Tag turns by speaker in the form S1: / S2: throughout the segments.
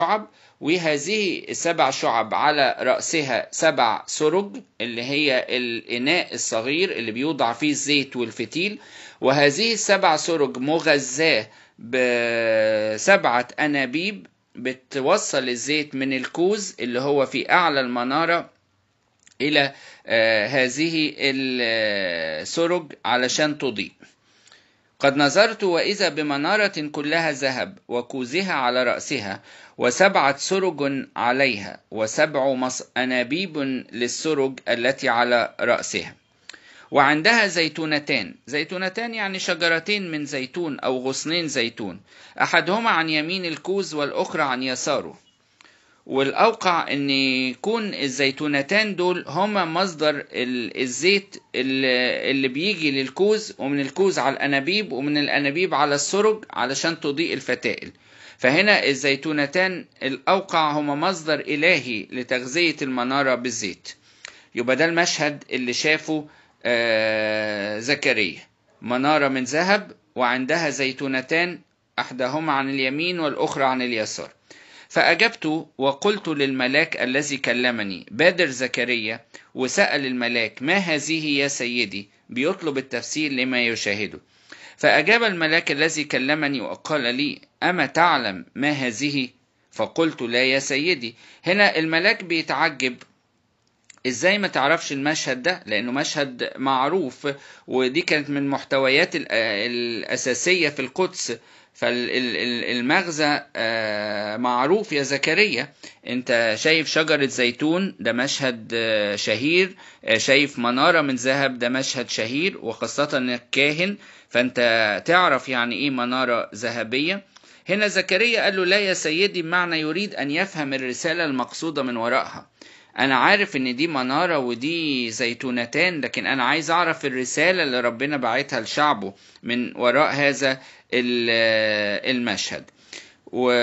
S1: شعب وهذه السبع شعب على رأسها سبع سرج اللي هي الإناء الصغير اللي بيوضع فيه الزيت والفتيل وهذه السبع سرج مغذاة بسبعة أنابيب بتوصل الزيت من الكوز اللي هو في أعلى المنارة إلى هذه السرج علشان تضيء قد نظرت وإذا بمنارة كلها ذهب وكوزها على رأسها وسبعة سرج عليها وسبع أنابيب للسرج التي على رأسها وعندها زيتونتان زيتونتان يعني شجرتين من زيتون أو غصنين زيتون أحدهما عن يمين الكوز والأخرى عن يساره والأوقع أن يكون الزيتونتان دول هما مصدر الزيت اللي بيجي للكوز ومن الكوز على الأنابيب ومن الأنابيب على السرج علشان تضيء الفتائل فهنا الزيتونتان الأوقع هما مصدر إلهي لتغذية المنارة بالزيت يبقى ده المشهد اللي شافه آه زكريا منارة من ذهب وعندها زيتونتان أحدهما عن اليمين والأخرى عن اليسار فأجبت وقلت للملاك الذي كلمني بادر زكريا وسأل الملاك ما هذه يا سيدي بيطلب التفسير لما يشاهده فأجاب الملاك الذي كلمني وقال لي أما تعلم ما هذه فقلت لا يا سيدي هنا الملاك بيتعجب ازاي ما تعرفش المشهد ده لانه مشهد معروف ودي كانت من محتويات الاساسيه في القدس فالمغزى معروف يا زكريا انت شايف شجرة زيتون ده مشهد شهير شايف منارة من ذهب ده مشهد شهير وخاصة انك كاهن فانت تعرف يعني ايه منارة ذهبية هنا زكريا قال له لا يا سيدي بمعنى يريد ان يفهم الرسالة المقصودة من وراءها انا عارف ان دي منارة ودي زيتونتان لكن انا عايز اعرف الرسالة اللي ربنا بعتها لشعبه من وراء هذا المشهد و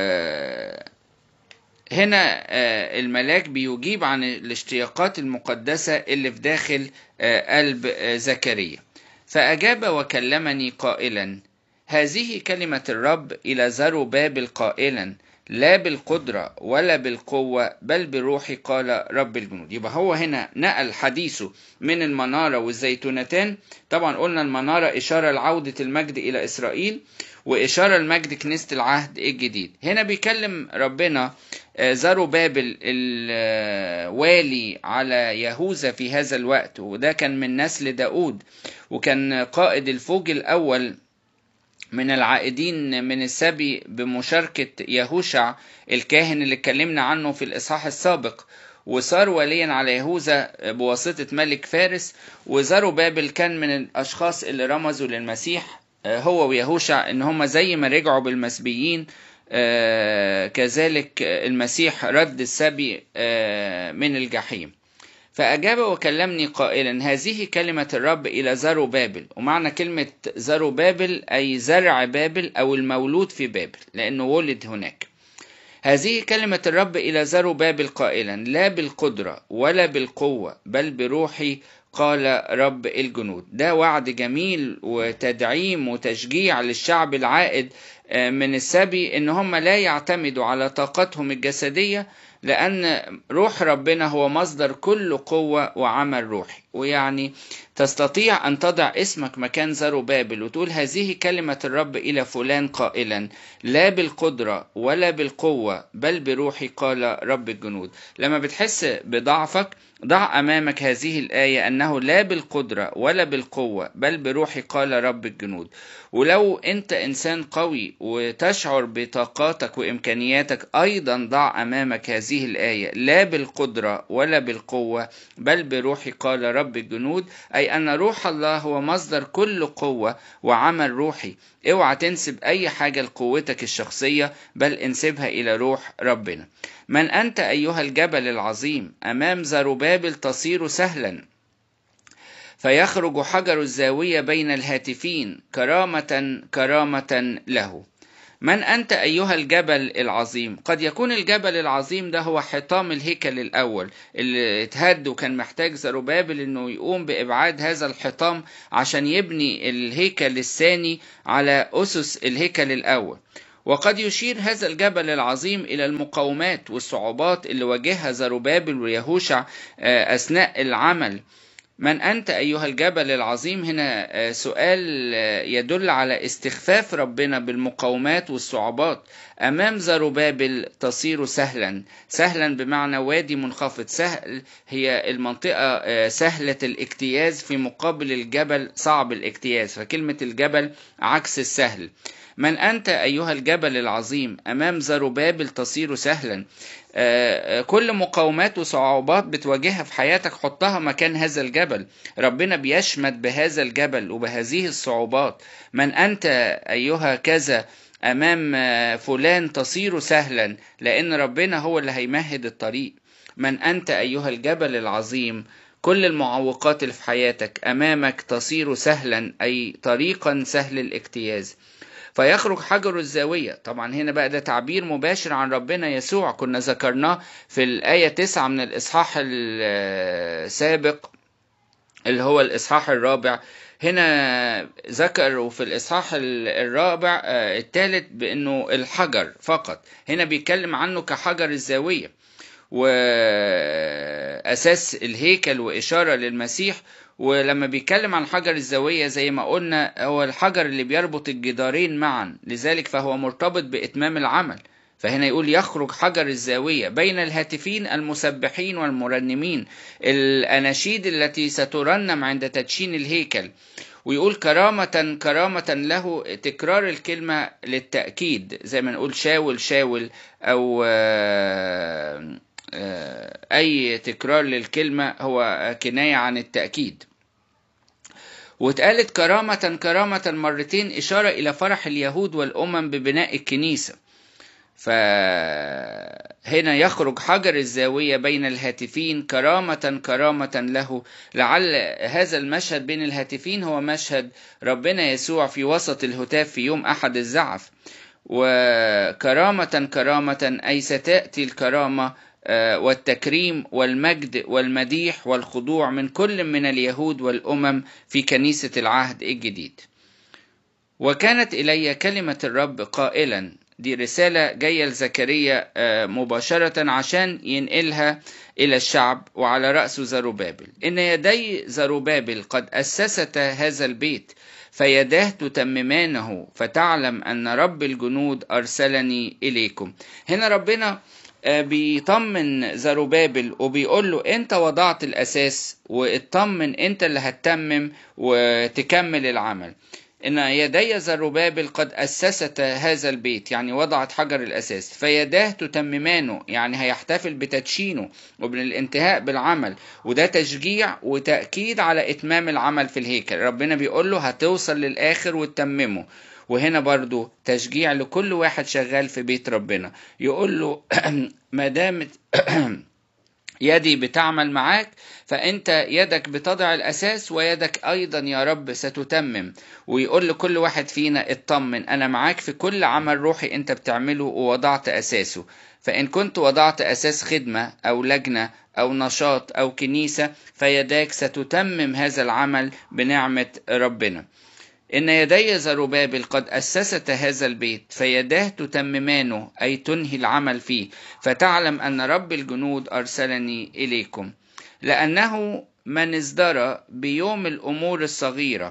S1: هنا الملاك بيجيب عن الاشتياقات المقدسة اللي في داخل قلب زكريا فأجاب وكلمني قائلا هذه كلمة الرب إلى زربابل قائلا لا بالقدرة ولا بالقوة بل بروحي قال رب الجنود يبقى هو هنا نقل حديثه من المنارة والزيتونتان طبعا قلنا المنارة إشارة لعودة المجد إلى إسرائيل وإشارة لمجد كنيسة العهد الجديد هنا بيكلم ربنا زارو بابل الوالي على يهوذا في هذا الوقت وده كان من نسل داود وكان قائد الفوج الأول من العائدين من السبي بمشاركة يهوشع الكاهن اللي اتكلمنا عنه في الإصحاح السابق وصار وليا على يهوذا بواسطة ملك فارس وزارو بابل كان من الأشخاص اللي رمزوا للمسيح هو ويهوشع إن هم زي ما رجعوا بالمسبيين كذلك المسيح رد السبي من الجحيم فأجاب وكلمني قائلا هذه كلمة الرب إلى زرو بابل ومعنى كلمة زرو بابل أي زرع بابل أو المولود في بابل لأنه ولد هناك هذه كلمة الرب إلى زرو بابل قائلا لا بالقدرة ولا بالقوة بل بروحي قال رب الجنود ده وعد جميل وتدعيم وتشجيع للشعب العائد من السبي ان هم لا يعتمدوا على طاقتهم الجسدية لأن روح ربنا هو مصدر كل قوة وعمل روحي ويعني تستطيع أن تضع اسمك مكان زرو بابل وتقول هذه كلمة الرب إلى فلان قائلا لا بالقدرة ولا بالقوة بل بروحي قال رب الجنود لما بتحس بضعفك ضع أمامك هذه الآية أنه لا بالقدرة ولا بالقوة بل بروحي قال رب الجنود ولو أنت إنسان قوي وتشعر بطاقاتك وإمكانياتك أيضا ضع أمامك هذه الآية لا بالقدرة ولا بالقوة بل بروحي قال رب الجنود أي أن روح الله هو مصدر كل قوة وعمل روحي اوعى تنسب أي حاجة لقوتك الشخصية بل انسبها إلى روح ربنا من أنت أيها الجبل العظيم أمام زربابل تصير سهلا فيخرج حجر الزاوية بين الهاتفين كرامة كرامة له من أنت أيها الجبل العظيم قد يكون الجبل العظيم ده هو حطام الهيكل الأول اللي اتهد وكان محتاج زروبابل أنه يقوم بإبعاد هذا الحطام عشان يبني الهيكل الثاني على أسس الهيكل الأول وقد يشير هذا الجبل العظيم إلى المقاومات والصعوبات اللي واجهها زروبابل ويهوشع أثناء العمل من أنت أيها الجبل العظيم هنا سؤال يدل على استخفاف ربنا بالمقاومات والصعوبات أمام زروبابل تصير سهلا سهلا بمعنى وادي منخفض سهل هي المنطقة سهلة الاجتياز في مقابل الجبل صعب الاجتياز فكلمة الجبل عكس السهل من أنت أيها الجبل العظيم أمام زروبابل تصير سهلا كل مقاومات وصعوبات بتواجهها في حياتك حطها مكان هذا الجبل ربنا بيشمت بهذا الجبل وبهذه الصعوبات من أنت أيها كذا أمام فلان تصير سهلا لأن ربنا هو اللي هيمهد الطريق من أنت أيها الجبل العظيم كل المعوقات اللي في حياتك أمامك تصير سهلا أي طريقا سهل الاجتياز فيخرج حجر الزاوية طبعا هنا بقى ده تعبير مباشر عن ربنا يسوع كنا ذكرناه في الآية 9 من الإصحاح السابق اللي هو الإصحاح الرابع هنا ذكروا في الإصحاح الرابع الثالث بأنه الحجر فقط هنا بيتكلم عنه كحجر الزاوية وأساس الهيكل وإشارة للمسيح ولما بيتكلم عن حجر الزاوية زي ما قلنا هو الحجر اللي بيربط الجدارين معا لذلك فهو مرتبط بإتمام العمل فهنا يقول يخرج حجر الزاوية بين الهاتفين المسبحين والمرنمين الأناشيد التي سترنم عند تدشين الهيكل ويقول كرامة كرامة له تكرار الكلمة للتأكيد زي ما نقول شاول شاول أو أي تكرار للكلمة هو كناية عن التأكيد واتقالت كرامة كرامة مرتين إشارة إلى فرح اليهود والأمم ببناء الكنيسة فهنا يخرج حجر الزاوية بين الهاتفين كرامة كرامة له لعل هذا المشهد بين الهاتفين هو مشهد ربنا يسوع في وسط الهتاف في يوم أحد الزعف وكرامة كرامة أي ستأتي الكرامة والتكريم والمجد والمديح والخضوع من كل من اليهود والأمم في كنيسة العهد الجديد وكانت إلي كلمة الرب قائلا دي رسالة جاية لزكريا مباشرة عشان ينقلها إلى الشعب وعلى رأسه زروبابل إن يدي زروبابل قد أسست هذا البيت فيداه تتممانه فتعلم أن رب الجنود أرسلني إليكم هنا ربنا بيطمن زروبابل وبيقول له انت وضعت الاساس واطمن انت اللي هتتمم وتكمل العمل ان يدي زروبابل قد اسست هذا البيت يعني وضعت حجر الاساس فيداه تتممانه يعني هيحتفل بتدشينه وبالانتهاء بالعمل وده تشجيع وتاكيد على اتمام العمل في الهيكل ربنا بيقول له هتوصل للاخر وتتممه وهنا برضو تشجيع لكل واحد شغال في بيت ربنا يقول له ما دامت يدي بتعمل معاك فانت يدك بتضع الاساس ويدك ايضا يا رب ستتمم ويقول لكل واحد فينا اطمن انا معاك في كل عمل روحي انت بتعمله ووضعت اساسه فان كنت وضعت اساس خدمه او لجنه او نشاط او كنيسه فيداك ستتمم هذا العمل بنعمه ربنا إن يدي زروبابل قد أسست هذا البيت فيداه تتممانه أي تنهي العمل فيه فتعلم أن رب الجنود أرسلني إليكم لأنه من ازدرى بيوم الأمور الصغيرة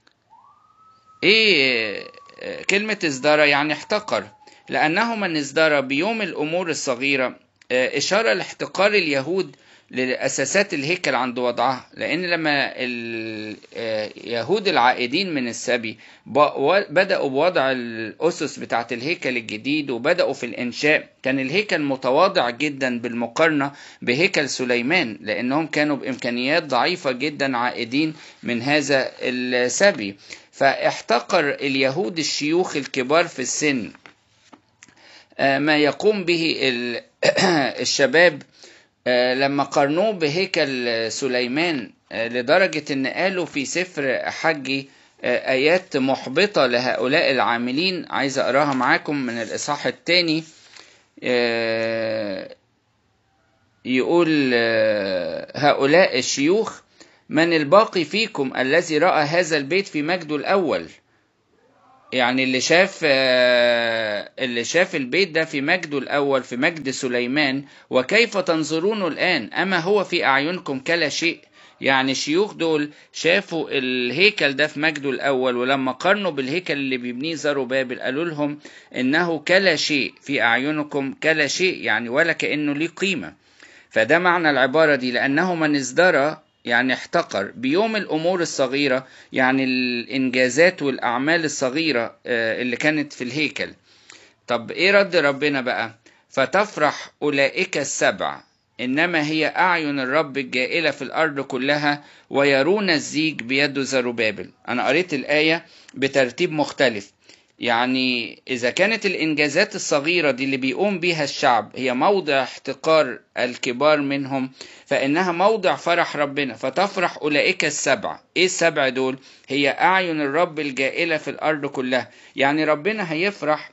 S1: إيه كلمة ازدرى يعني احتقر لأنه من ازدرى بيوم الأمور الصغيرة إشارة لاحتقار اليهود لأساسات الهيكل عند وضعها لأن لما اليهود العائدين من السبي بدأوا بوضع الأسس بتاعة الهيكل الجديد وبدأوا في الإنشاء كان الهيكل متواضع جدا بالمقارنة بهيكل سليمان لأنهم كانوا بإمكانيات ضعيفة جدا عائدين من هذا السبي فاحتقر اليهود الشيوخ الكبار في السن ما يقوم به الشباب لما قارنوه بهيكل سليمان لدرجة ان قالوا في سفر حجي آيات محبطة لهؤلاء العاملين عايز أقراها معاكم من الإصحاح الثاني يقول هؤلاء الشيوخ من الباقي فيكم الذي رأى هذا البيت في مجده الأول يعني اللي شاف آه، اللي شاف البيت ده في مجده الأول في مجد سليمان وكيف تنظرونه الآن أما هو في أعينكم كلا شيء يعني الشيوخ دول شافوا الهيكل ده في مجده الأول ولما قارنوا بالهيكل اللي بيبنيه زروبابل قالوا لهم إنه كلا شيء في أعينكم كلا شيء يعني ولا كأنه ليه قيمة فده معنى العبارة دي لأنه من ازدرى يعني احتقر بيوم الأمور الصغيرة يعني الإنجازات والأعمال الصغيرة آه، اللي كانت في الهيكل طب إيه رد ربنا بقى فتفرح أولئك السبع إنما هي أعين الرب الجائلة في الأرض كلها ويرون الزيج بيد زروبابل أنا قريت الآية بترتيب مختلف يعني إذا كانت الإنجازات الصغيرة دي اللي بيقوم بيها الشعب هي موضع احتقار الكبار منهم فإنها موضع فرح ربنا فتفرح أولئك السبع إيه السبع دول؟ هي أعين الرب الجائلة في الأرض كلها يعني ربنا هيفرح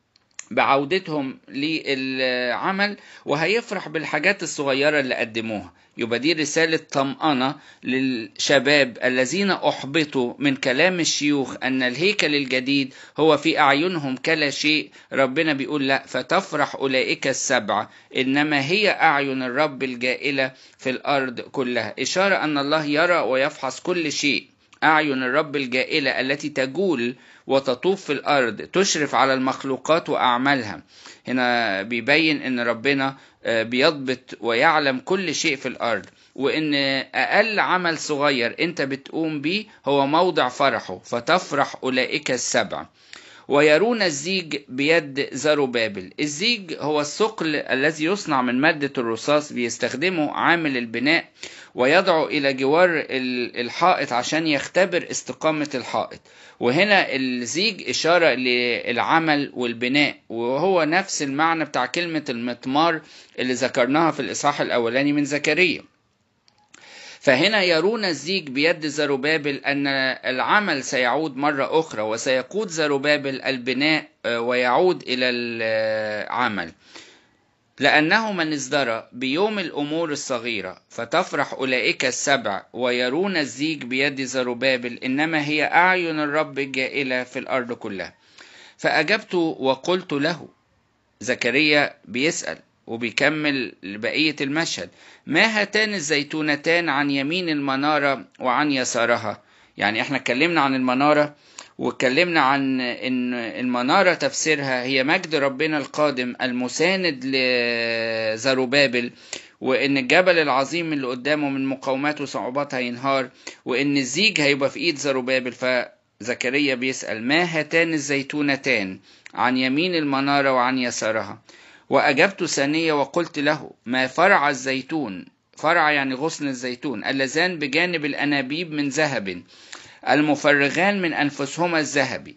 S1: بعودتهم للعمل وهيفرح بالحاجات الصغيرة اللي قدموها يبقى دي رسالة طمأنة للشباب الذين أحبطوا من كلام الشيوخ أن الهيكل الجديد هو في أعينهم كلا شيء ربنا بيقول لا فتفرح أولئك السبعة إنما هي أعين الرب الجائلة في الأرض كلها إشارة أن الله يرى ويفحص كل شيء أعين الرب الجائلة التي تجول وتطوف في الأرض تشرف على المخلوقات وأعمالها هنا بيبين أن ربنا بيضبط ويعلم كل شيء في الأرض وإن أقل عمل صغير أنت بتقوم بيه هو موضع فرحه فتفرح أولئك السبع ويرون الزيج بيد زروبابل الزيج هو الثقل الذي يصنع من مادة الرصاص بيستخدمه عامل البناء ويضعه إلى جوار الحائط عشان يختبر استقامة الحائط وهنا الزيج إشارة للعمل والبناء وهو نفس المعنى بتاع كلمة المطمار اللي ذكرناها في الإصحاح الأولاني من زكريا فهنا يرون الزيج بيد زروبابل أن العمل سيعود مرة أخرى وسيقود زروبابل البناء ويعود إلى العمل لأنه من ازدرى بيوم الأمور الصغيرة فتفرح أولئك السبع ويرون الزيج بيد زروبابل إنما هي أعين الرب الجائلة في الأرض كلها فأجبت وقلت له زكريا بيسأل وبيكمل بقية المشهد ما هاتان الزيتونتان عن يمين المنارة وعن يسارها يعني احنا اتكلمنا عن المنارة واتكلمنا عن ان المنارة تفسيرها هي مجد ربنا القادم المساند لزروبابل وان الجبل العظيم اللي قدامه من مقاومات وصعوبات هينهار وان الزيج هيبقى في ايد زروبابل فزكريا بيسأل ما هاتان الزيتونتان عن يمين المنارة وعن يسارها وأجبت ثانية وقلت له ما فرع الزيتون فرع يعني غصن الزيتون اللذان بجانب الأنابيب من ذهب المفرغان من أنفسهما الذهبي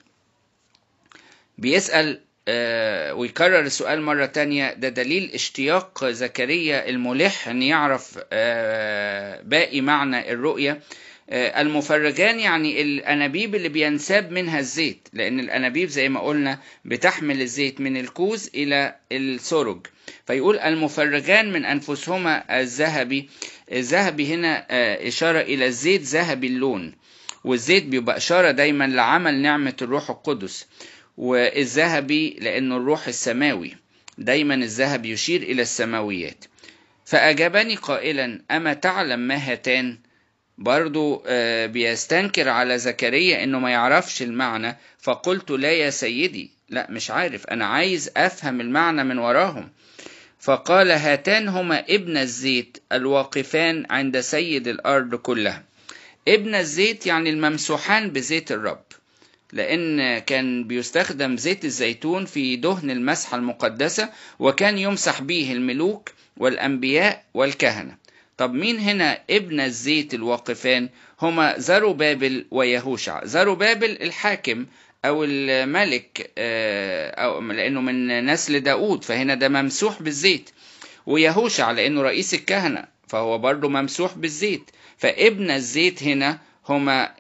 S1: بيسأل آه ويكرر السؤال مرة تانية ده دليل اشتياق زكريا الملح أن يعرف آه باقي معنى الرؤية آه المفرغان يعني الأنابيب اللي بينساب منها الزيت لأن الأنابيب زي ما قلنا بتحمل الزيت من الكوز إلى السرج فيقول المفرغان من أنفسهما الذهبي الذهبي هنا إشارة إلى الزيت ذهبي اللون والزيت بيبقى إشارة دايما لعمل نعمة الروح القدس والذهبي لأنه الروح السماوي دايما الذهب يشير إلى السماويات فأجابني قائلا أما تعلم ما هاتان برضو بيستنكر على زكريا انه ما يعرفش المعنى فقلت لا يا سيدي لا مش عارف انا عايز افهم المعنى من وراهم فقال هاتان هما ابن الزيت الواقفان عند سيد الارض كلها ابن الزيت يعني الممسوحان بزيت الرب لأن كان بيستخدم زيت الزيتون في دهن المسحة المقدسة وكان يمسح به الملوك والأنبياء والكهنة طب مين هنا ابن الزيت الواقفان هما زروبابل ويهوشع زروبابل الحاكم أو الملك أو لأنه من نسل داود فهنا ده ممسوح بالزيت ويهوشع لأنه رئيس الكهنة فهو برضه ممسوح بالزيت فابن الزيت هنا هما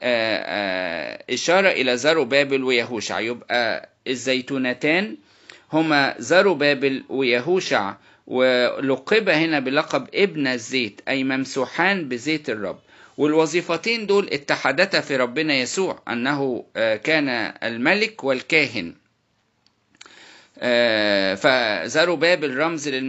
S1: إشارة إلى زروبابل ويهوشع يبقى الزيتونتان هما زروبابل ويهوشع ولقب هنا بلقب ابن الزيت أي ممسوحان بزيت الرب والوظيفتين دول اتحدتا في ربنا يسوع أنه كان الملك والكاهن فزربابل رمز